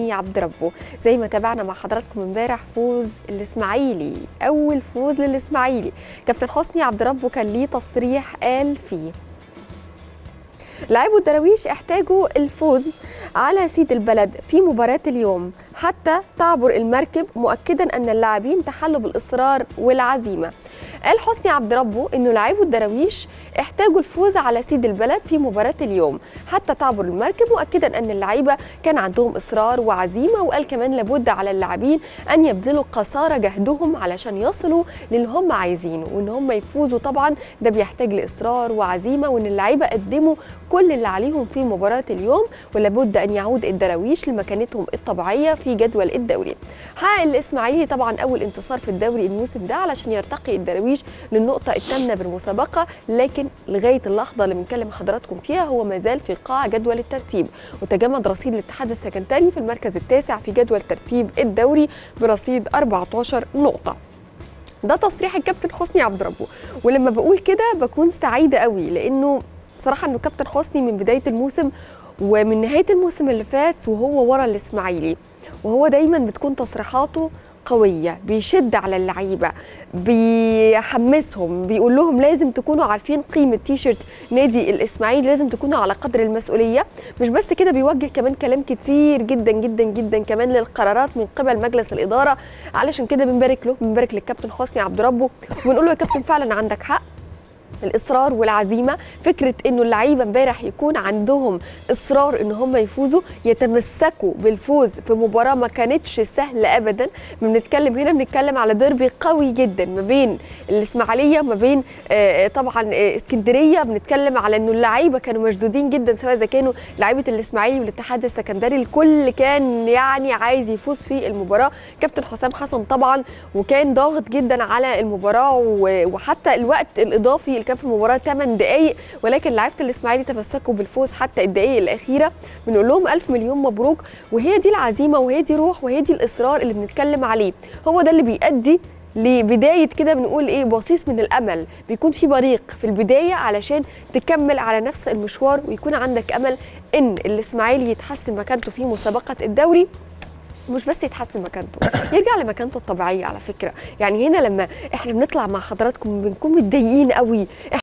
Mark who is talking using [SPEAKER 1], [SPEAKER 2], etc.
[SPEAKER 1] حسني عبد ربه زي ما تابعنا مع حضراتكم امبارح فوز الاسماعيلي اول فوز للاسماعيلي كابتن حسني عبد ربه كان ليه تصريح قال فيه لاعبو الدراويش احتاجوا الفوز على سيد البلد في مباراة اليوم حتى تعبر المركب مؤكدا أن اللاعبين تحلوا بالإصرار والعزيمة قال حسني عبد ربه انه لاعبو الدراويش احتاجوا الفوز على سيد البلد في مباراه اليوم حتى تعبر المركب مؤكدا ان اللعيبه كان عندهم اصرار وعزيمه وقال كمان لابد على اللاعبين ان يبذلوا قصارى جهدهم علشان يصلوا للي هم عايزينه وان هم يفوزوا طبعا ده بيحتاج لاصرار وعزيمه وان اللعيبه قدموا كل اللي عليهم في مباراه اليوم ولابد ان يعود الدراويش لمكانتهم الطبيعيه في جدول الدوري حقق الاسماعيلي طبعا اول انتصار في الدوري الموسم ده علشان يرتقي الدراويش للنقطة الثامنة بالمسابقة لكن لغاية اللحظة اللي بنكلم حضراتكم فيها هو ما زال في قاع جدول الترتيب وتجمد رصيد الاتحاد السكندري في المركز التاسع في جدول ترتيب الدوري برصيد 14 نقطة ده تصريح الكابتن حسني عبد ربه ولما بقول كده بكون سعيدة قوي لأنه بصراحة أنه كابتن حسني من بداية الموسم ومن نهاية الموسم اللي فات وهو ورا الإسماعيلي وهو دايما بتكون تصريحاته قويه بيشد على اللعيبه بيحمسهم بيقول لهم لازم تكونوا عارفين قيمه تيشرت نادي الاسماعيلي لازم تكونوا على قدر المسؤوليه مش بس كده بيوجه كمان كلام كتير جدا جدا جدا كمان للقرارات من قبل مجلس الاداره علشان كده بنبارك له بنبارك للكابتن حسني عبد ربه وبنقول له يا كابتن فعلا عندك حق الاصرار والعزيمه فكره انه اللعيبه امبارح يكون عندهم اصرار ان هم يفوزوا يتمسكوا بالفوز في مباراه ما كانتش سهله ابدا بنتكلم هنا بنتكلم على ديربي قوي جدا ما بين الاسماعيليه وما بين آه طبعا آه اسكندريه بنتكلم على انه اللعيبه كانوا مشدودين جدا سواء اذا كانوا لعيبه الاسماعيلي والاتحاد السكندري الكل كان يعني عايز يفوز في المباراه كابتن حسام حسن طبعا وكان ضاغط جدا على المباراه وحتى الوقت الاضافي اللي كان في المباراه 8 دقائق ولكن لعيبه الاسماعيلي تمسكوا بالفوز حتى الدقائق الاخيره بنقول لهم الف مليون مبروك وهي دي العزيمه وهي دي روح وهي دي الاصرار اللي بنتكلم عليه هو ده اللي بيؤدي لبدايه كده بنقول ايه بصيص من الامل بيكون في بريق في البدايه علشان تكمل على نفس المشوار ويكون عندك امل ان الاسماعيلي يتحسن مكانته في مسابقه الدوري مش بس يتحسن مكانته يرجع لمكانته الطبيعيه على فكره يعني هنا لما احنا بنطلع مع حضراتكم بنكون متضايقين قوي